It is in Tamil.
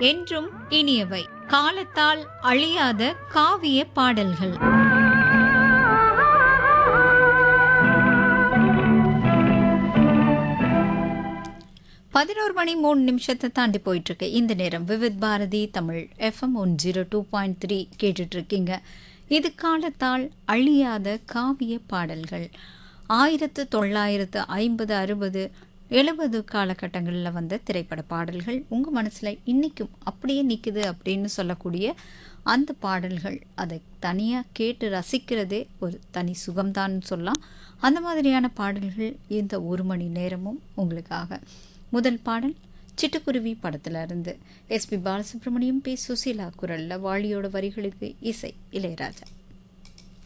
என்றும் இனியவை காலத்தால் அழியாத காவிய பாடல்கள் பதினோரு மணி மூணு நிமிஷத்தை தாண்டி போயிட்டு இருக்கு இந்த நேரம் Vividh Bharati Tamil FM one zero two point three கேட்டுட்டு இருக்கீங்க இது காலத்தால் அழியாத காவிய பாடல்கள் ஆயிரத்து தொள்ளாயிரத்து ஐம்பது அறுபது எழுபது காலகட்டங்களில் வந்த திரைப்பட பாடல்கள் உங்கள் மனசில் இன்றைக்கும் அப்படியே நிற்குது அப்படின்னு சொல்லக்கூடிய அந்த பாடல்கள் அதை தனியாக கேட்டு ரசிக்கிறதே ஒரு தனி சுகம்தான்னு சொல்லலாம் அந்த மாதிரியான பாடல்கள் இந்த ஒரு மணி நேரமும் உங்களுக்காக முதல் பாடல் சிட்டுக்குருவி படத்துல இருந்து எஸ்பி பாலசுப்ரமணியம் பி சுசீலா குரல்ல வாலியோட வரிகளுக்கு இசை இளையராஜா